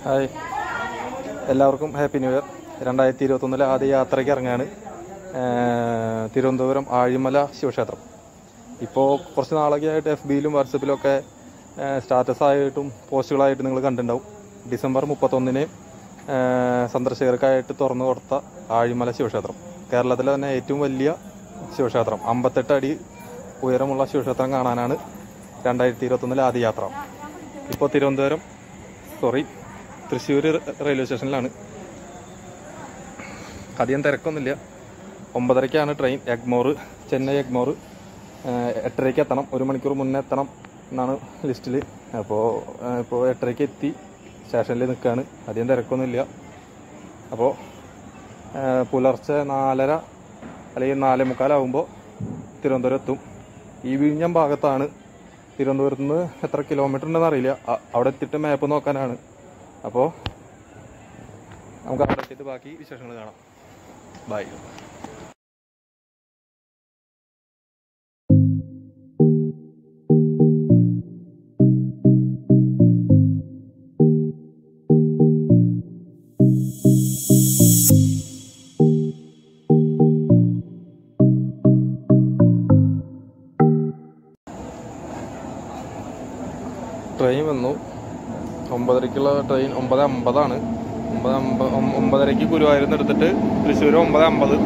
Hi എല്ലാവർക്കും happy new year രണ്ടായിരത്തി ഇരുപത്തൊന്നിലെ ആദ്യ യാത്രയ്ക്ക് ഇറങ്ങാണ് ഏഹ് തിരുവനന്തപുരം ആഴിമല ശിവക്ഷേത്രം ഇപ്പോൾ കുറച്ച് നാളൊക്കെ ആയിട്ട് എഫ് ബിയിലും വാട്സപ്പിലും ഒക്കെ സ്റ്റാറ്റസ് ആയിട്ടും പോസ്റ്റുകളായിട്ട് നിങ്ങൾ കണ്ടിട്ടുണ്ടാവും ഡിസംബർ മുപ്പത്തൊന്നിന് ഏഹ് സന്ദർശകർക്കായിട്ട് തുറന്നു കൊടുത്ത ആഴിമല ശിവക്ഷേത്രം കേരളത്തിലെ തന്നെ ഏറ്റവും വലിയ ശിവക്ഷേത്രം അമ്പത്തെട്ട് അടി ഉയരമുള്ള ശിവക്ഷേത്രം കാണാനാണ് രണ്ടായിരത്തി ഇരുപത്തൊന്നിലെ ആദ്യ യാത്ര ഇപ്പോൾ തിരുവനന്തപുരം സോറി തൃശ്ശൂർ റെയിൽവേ സ്റ്റേഷനിലാണ് അധികം തിരക്കൊന്നുമില്ല ഒമ്പതരയ്ക്കാണ് ട്രെയിൻ എഗ്മോർ ചെന്നൈ എഗ്മോർ എട്ടരയ്ക്ക് എത്തണം ഒരു മണിക്കൂർ മുന്നേ എത്തണം എന്നാണ് ലിസ്റ്റിൽ അപ്പോൾ ഇപ്പോൾ എട്ടരയ്ക്ക് എത്തി സ്റ്റേഷനിൽ നിൽക്കുകയാണ് അധികം തിരക്കൊന്നുമില്ല അപ്പോൾ പുലർച്ചെ നാലര അല്ലെങ്കിൽ നാലേ മുക്കാലാവുമ്പോൾ തിരുവനന്തപുരം എത്തും ഈ വിഴിഞ്ഞം ഭാഗത്താണ് തിരുവനന്തപുരത്ത് നിന്ന് എത്ര കിലോമീറ്റർ ഉണ്ടെന്ന് അറിയില്ല അ- അവിടെ എത്തിയിട്ട് മാപ്പ് നോക്കാനാണ് അപ്പോൾ നമുക്ക് അവിടെ എത്തിയിട്ട് ബാക്കി വിശേഷങ്ങൾ കാണാം ബൈ ട്രെയിൻ വന്നു ഒമ്പതരയ്ക്കുള്ള ട്രെയിൻ ഒമ്പത് അമ്പതാണ് ഒമ്പത് അമ്പ ഒം- ഒമ്പതരയ്ക്ക് ഗുരുവായൂരിൽ നിന്ന് എടുത്തിട്ട് തൃശ്ശൂർ ഒമ്പത് അമ്പത്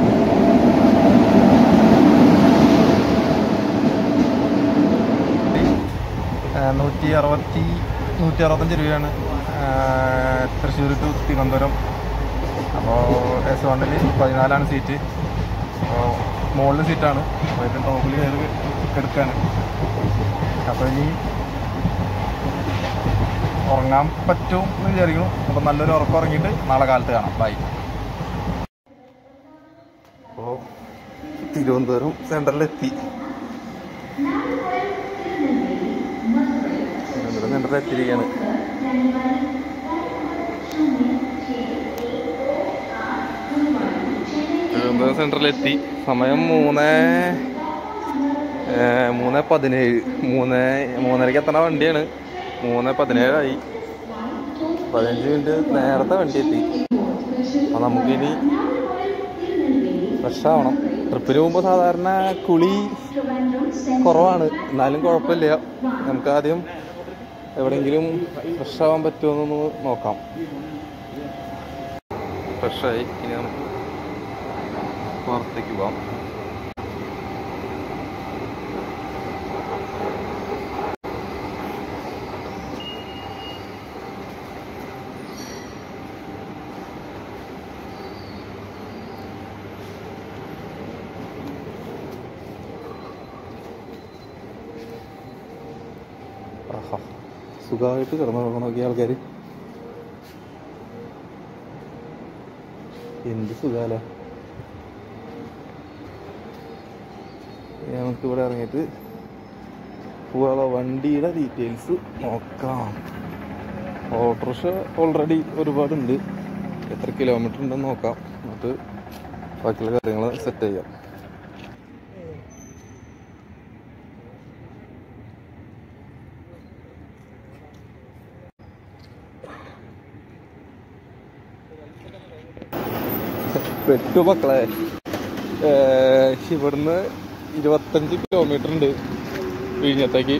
നൂറ്റി അറുപത്തി നൂറ്റി അറുപത്തഞ്ച് രൂപയാണ് തൃശ്ശൂർ ടു തിരുവനന്തപുരം അപ്പോൾ എസ് വണ്ണിൽ പതിനാലാണ് സീറ്റ് അപ്പോൾ മുകളിൽ സീറ്റാണ് അപ്പോൾ ഏറ്റവും ടോപ്പിൽ കയറി എടുക്കാണ് അപ്പോൾ ഇനി ഉറങ്ങാൻ പറ്റും എന്ന് വിചാരിക്കുന്നു അപ്പം നല്ലൊരു ഉറക്കം ഉറങ്ങിയിട്ട് നാളെ കാലത്ത് കാണാം ബൈ അപ്പോൾ തിരുവനന്തപുരം സെൻറ്ററിലെത്തി തിരുവനന്തപുരം സെൻറ്ററിൽ എത്തിയിരിക്കുകയാണ് തിരുവനന്തപുരം സെൻറ്ററിലെത്തി സമയം മൂന്ന് ഏഹ് മൂന്ന് പതിനേഴ് മൂന്ന് മൂന്നരയ്ക്ക് എത്തണ വണ്ടിയാണ് മൂന്ന് പതിനേഴായി പതിനഞ്ച് മിനിറ്റ് നേരത്തെ വണ്ടി എത്തി അപ്പം നമുക്കിനി ഫ്രഷ് ആവണം ട്രിപ്പിന് പോകുമ്പോൾ സാധാരണ കുളി കുറവാണ് എന്നാലും കുഴപ്പമില്ല നമുക്ക് ആദ്യം എവിടെയെങ്കിലും ഫ്രഷ് ആവാൻ പറ്റുമോ നോക്കാം ഫ്രഷായി ഇനി നമുക്ക് പുറത്തേക്ക് പോവാം ആഹാ സുഖമായിട്ട് കിടന്നു നോക്കിയ ആൾക്കാർ എന്ത് സുഖാല നമുക്ക് ഇവിടെ ഇറങ്ങിയിട്ട് പോവാ വണ്ടിയുടെ ഡീറ്റെയിൽസ് നോക്കാം ഓട്ടോറിക്ഷ ഓൾറെഡി ഒരുപാടുണ്ട് എത്ര കിലോമീറ്റർ ഉണ്ടെന്ന് നോക്കാം എന്നിട്ട് ബാക്കിയുള്ള കാര്യങ്ങൾ സെറ്റ് ചെയ്യാം പെട്ടു മക്കളെ ഏഹ് ഇവിടുന്ന് ഇരുപത്തഞ്ച് കിലോമീറ്റർ ഉണ്ട് വിഴിഞ്ഞത്തേക്ക്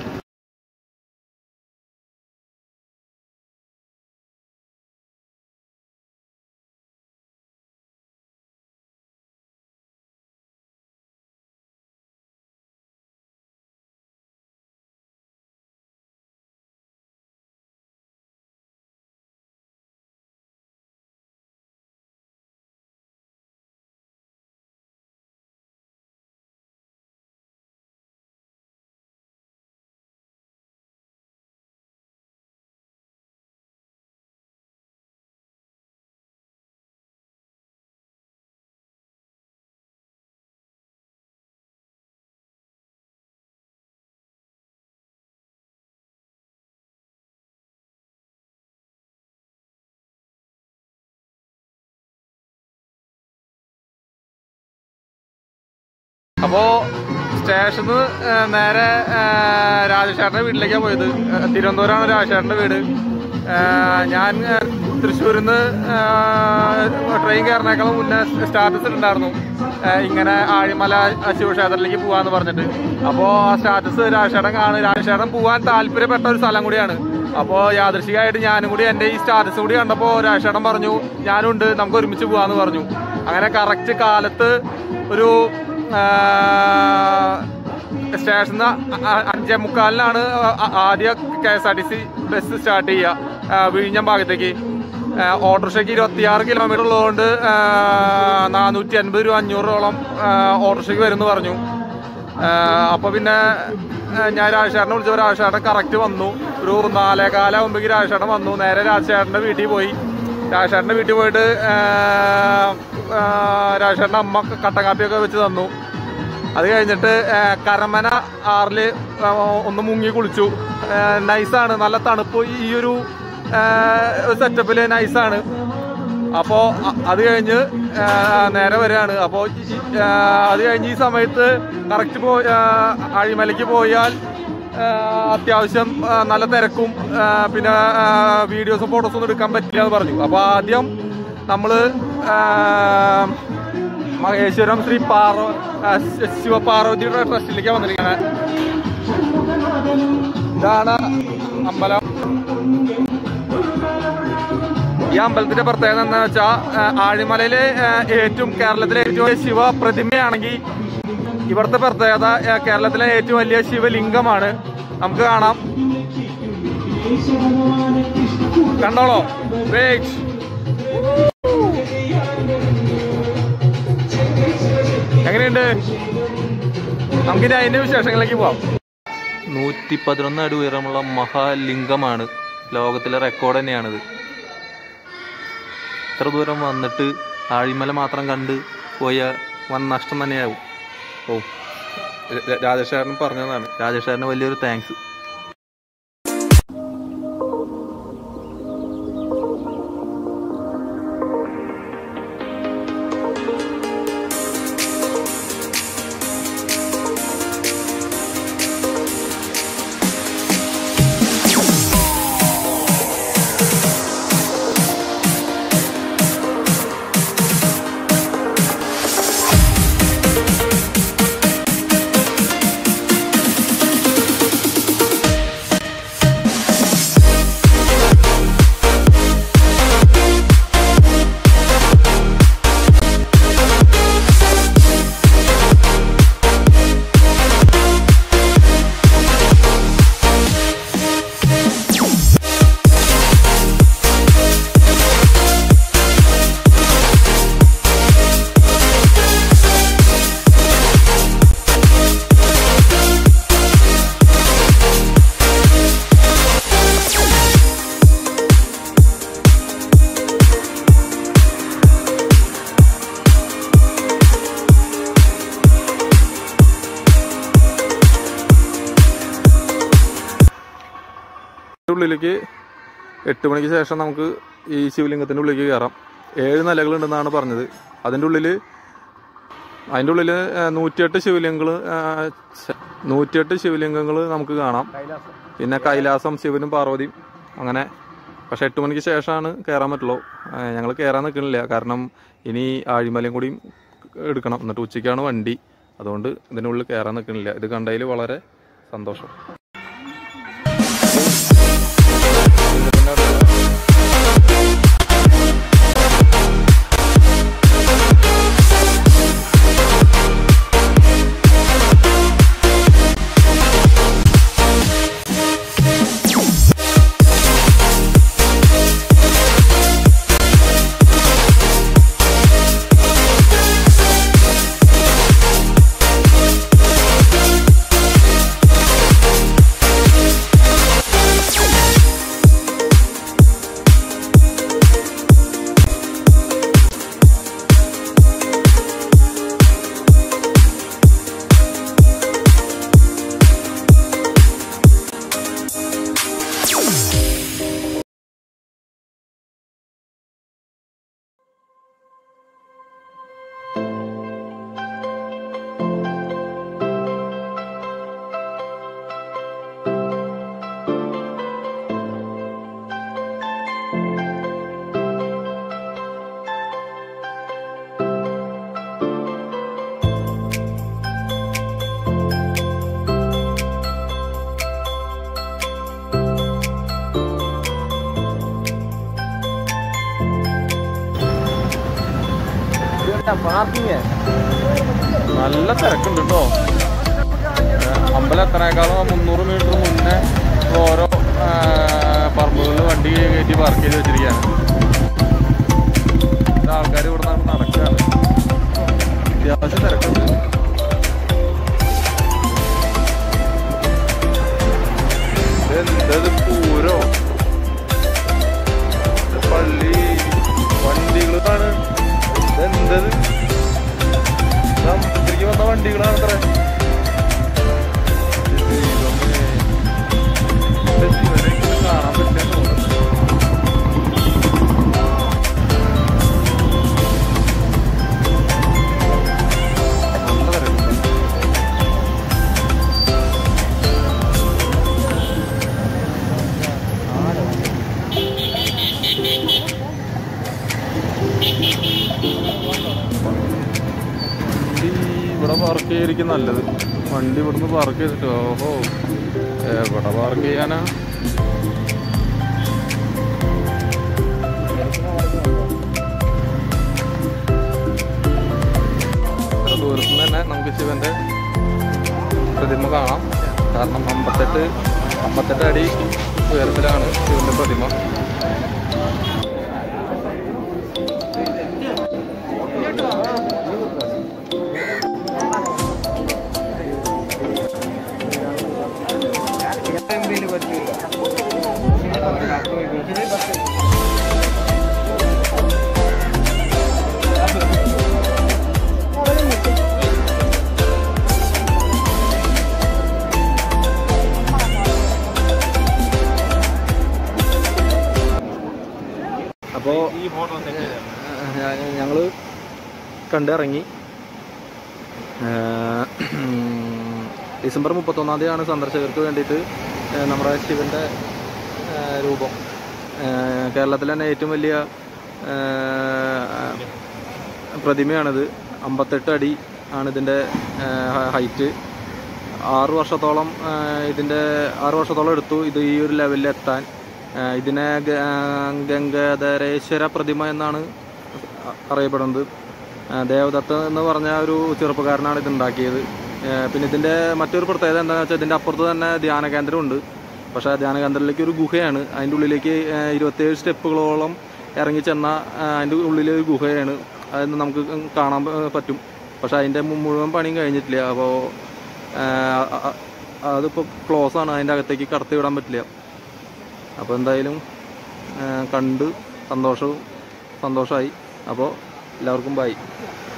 അപ്പോ സ്റ്റേഷന്ന് നേരെ രാജശേഖരന്റെ വീട്ടിലേക്കാണ് പോയത് ഏഹ് തിരുവനന്തപുരമാണ് രാജശേഖരന്റെ വീട് ഏഹ് ഞാൻ തൃശ്ശൂരിൽ നിന്ന് ട്രെയിൻ കയറുന്നേക്കാളും മുന്നേ സ്റ്റാറ്റസ് ഉണ്ടായിരുന്നു ആ, ഇങ്ങനെ ആഴിമല ശിവക്ഷേത്രത്തിലേക്ക് പോവാന്ന് പറഞ്ഞിട്ട് അപ്പോൾ ആ സ്റ്റാറ്റസ് രാജേഷേട്ടൻ കാണും രാജേഷേട്ടൻ പോവാൻ താല്പര്യപ്പെട്ട ഒരു സ്ഥലം കൂടിയാണ് അപ്പോൾ യാദൃശികമായിട്ട് ഞാനും കൂടി എൻ്റെ ഈ സ്റ്റാറ്റസ് കൂടി കണ്ടപ്പോൾ രാജേഷേട്ടൻ പറഞ്ഞു ഞാനുണ്ട് നമുക്ക് ഒരുമിച്ച് പോവാന്ന് പറഞ്ഞു അങ്ങനെ കറക്റ്റ് കാലത്ത് ഒരു ആ, സ്റ്റേഷനിൽ അഞ്ചേ മുക്കാലിനാണ് ആ- ആദ്യ K S R T C bus start ചെയ്യുക ആ, വിഴിഞ്ഞം ഭാഗത്തേക്ക് ആ, ഓട്ടോറിക്ഷയ്ക്ക് ഇരുപത്തിയാറ് കിലോമീറ്റർ ഉള്ളതുകൊണ്ട് നാനൂറ്റി അൻപത് രൂപ അഞ്ഞൂറോളം ഓട്ടോറിക്ഷയ്ക്ക് വരുമെന്ന് പറഞ്ഞു അപ്പോൾ പിന്നെ ആ, ഞാൻ രാജശേഖരനെ വിളിച്ചപ്പോൾ രാജശേഖരൻ കറക്റ്റ് വന്നു ഒരു നാലേകാലാകുമ്പോഴേക്ക് രാജശേഖരൻ വന്നു നേരെ രാജശേഖരൻ്റെ വീട്ടിൽ പോയി രാജശേഖരൻ്റെ വീട്ടിൽ പോയിട്ട് ആ, ആ, രാജശേഖരൻ്റെ അമ്മ കട്ടൻ കാപ്പിയൊക്കെ വെച്ച് തന്നു അത് കഴിഞ്ഞിട്ട് ആ, കരമന ആറില് ആ, ഒന്ന് മുങ്ങി കുളിച്ചു ആ, നൈസാണ് നല്ല തണുപ്പ് ഈ ഒരു സെറ്റപ്പിൽ നൈസാണ് അപ്പോൾ അത് കഴിഞ്ഞ് ആ, നേരെ വരികയാണ് അപ്പോൾ അത് കഴിഞ്ഞ് ഈ സമയത്ത് കറക്റ്റ് പോ ആ, അഴിമലയ്ക്ക് പോയാൽ ആ, അത്യാവശ്യം ആ, നല്ല തിരക്കും ആ, പിന്നെ ആ, വീഡിയോസും ഫോട്ടോസും ഒന്നും എടുക്കാൻ പറ്റില്ല എന്ന് പറഞ്ഞു അപ്പോൾ ആദ്യം നമ്മൾ മഹേശ്വരം ശ്രീ പാർവ ആ, ശ- ശിവപാർവതിയുടെ ട്രസ്റ്റിലേക്ക് വന്നിരിക്കുന്നത് ഇതാണ് അമ്പലം ഈ അമ്പലത്തിന്റെ പ്രത്യേകത എന്താ വെച്ചാൽ ആഴിമലയിലെ ആ, ഏറ്റവും കേരളത്തിലെ ഏറ്റവും വലിയ ശിവ പ്രതിമയാണെങ്കിൽ ഇവിടുത്തെ പ്രത്യേകത ആ, കേരളത്തിലെ ഏറ്റവും വലിയ ശിവലിംഗമാണ് നമുക്ക് കാണാം കണ്ടോളോ Wait. എങ്ങനെയുണ്ട് നമുക്കിനി അതിന്റെ വിശേഷങ്ങളിലേക്ക് പോവാം നൂറ്റി പതിനൊന്ന് അടി ഉയരമുള്ള മഹാലിംഗമാണ് ലോകത്തിലെ റെക്കോർഡ് തന്നെയാണിത് ഇത്ര ദൂരം വന്നിട്ട് ആഴിമല മാത്രം കണ്ട് പോയ വൻ നഷ്ടം തന്നെയാവും ഓ ര- രാജേഷേട്ടൻ പറഞ്ഞതാണ് രാജേഷേട്ടന് വലിയൊരു താങ്ക്സ് ഉള്ളിലേക്ക് എട്ട് മണിക്ക് ശേഷം നമുക്ക് ഈ ശിവലിംഗത്തിൻ്റെ ഉള്ളിലേക്ക് കയറാം ഏഴ് നിലകളുണ്ടെന്നാണ് പറഞ്ഞത് അതിൻ്റെ ഉള്ളിൽ അതിൻ്റെ ഉള്ളിൽ നൂറ്റിയെട്ട് ശിവലിംഗങ്ങൾ നൂറ്റിയെട്ട് ശിവലിംഗങ്ങൾ നമുക്ക് കാണാം പിന്നെ കൈലാസം ശിവനും പാർവതിയും അങ്ങനെ പക്ഷെ എട്ട് മണിക്ക് ശേഷമാണ് കയറാൻ പറ്റുള്ളൂ ഞങ്ങൾ കയറാൻ നിൽക്കണില്ല കാരണം ഇനി ആഴിമലയും കൂടിയും എടുക്കണം എന്നിട്ട് ഉച്ചയ്ക്കാണ് വണ്ടി അതുകൊണ്ട് ഇതിനുള്ളിൽ കയറാൻ നിൽക്കണില്ല ഇത് കണ്ടതിൽ വളരെ സന്തോഷം പാർക്കിങ് നല്ല തിരക്കുണ്ട് കേട്ടോ അമ്പലം എത്തനേക്കാളും മുന്നൂറ് മീറ്റർ മുന്നേ ഓരോ പറമ്പുകളിൽ വണ്ടി കയറ്റി പാർക്ക് ചെയ്ത് വെച്ചിരിക്കുകയാണ് ആൾക്കാർ ഇവിടെ നിന്ന് നടക്കുകയാണ് അത്യാവശ്യം തിരക്കുണ്ട് ഇതെന്തത് പൂരോ ഇത് പള്ളി വണ്ടികളാണ് ഇതെന്തത് അമ്പലത്തിലേക്ക് വന്ന വണ്ടികളാണ് അത്ര കാണാൻ പറ്റില്ല തോന്നുന്നു നല്ല തിരക്കുണ്ട്. വണ്ടി ഇവിടെ പാർക്ക് ചെയ്യായിരിക്കും നല്ലത് വണ്ടി ഇവിടുന്ന് പാർക്ക് ചെയ്തിട്ട് ഓഹോ എവിടെ പാർക്ക് ചെയ്യാനാ ഇത്ര ദൂരത്ത് നിന്ന് തന്നെ നമുക്ക് ശിവന്റെ പ്രതിമ കാണാം കാരണം അമ്പത്തെട്ട് അമ്പത്തെട്ട് അടി ഉയരത്തിലാണ് ശിവന്റെ പ്രതിമ അപ്പോൾ ഞങ്ങൾ കണ്ടിറങ്ങി ഏഹ് ഡിസംബർ മുപ്പത്തൊന്നാം തീയതിയാണ് സന്ദർശകർക്ക് വേണ്ടിയിട്ട് ഏഹ് നമ്മുടെ ശിവൻ്റെ ഏഹ് രൂപം ഏഹ് കേരളത്തിലെ തന്നെ ഏറ്റവും വലിയ ഏഹ് പ്രതിമയാണിത് അമ്പത്തെട്ട് അടി ആണ് ഇതിൻ്റെ ഹൈറ്റ് ആറ് വർഷത്തോളം ഏഹ് ഇതിൻ്റെ ആറ് വർഷത്തോളം എടുത്തു ഇത് ഈ ഒരു ലെവലിൽ എത്താൻ ഏഹ് ഇതിനെ ഗ- ഏഹ് ഗംഗാധരേശ്വര പ്രതിമ എന്നാണ് അ- അറിയപ്പെടുന്നത് ഏഹ് ദേവദത്ത് എന്ന് പറഞ്ഞ ഒരു ചെറുപ്പക്കാരനാണ് ഇത് ഉണ്ടാക്കിയത് ഏഹ് പിന്നെ ഇതിൻ്റെ മറ്റൊരു പ്രത്യേകത എന്താണെന്ന് വെച്ചാൽ ഇതിൻ്റെ അപ്പുറത്ത് തന്നെ ധ്യാന കേന്ദ്രമുണ്ട് പക്ഷേ ആ ധ്യാന കേന്ദ്രത്തിലേക്ക് ഒരു ഗുഹയാണ് അതിൻ്റെ ഉള്ളിലേക്ക് ഏഹ് ഇരുപത്തേഴ് സ്റ്റെപ്പുകളോളം ഇറങ്ങി ചെന്ന ഏഹ് അതിൻ്റെ ഉള്ളിൽ ഒരു ഗുഹയാണ് അതൊന്ന് നമുക്ക് കാണാൻ പ- പറ്റും പക്ഷേ അതിൻ്റെ മു- മുഴുവൻ പണിയും കഴിഞ്ഞിട്ടില്ല അപ്പോൾ അതിപ്പോൾ ക്ലോസ് ആണ് അതിൻ്റെ അകത്തേക്ക് കടത്തി വിടാൻ പറ്റില്ല അപ്പോൾ എന്തായാലും ഏഹ് കണ്ട് സന്തോഷവും സന്തോഷമായി അപ്പോൾ എല്ലാവർക്കും ബൈ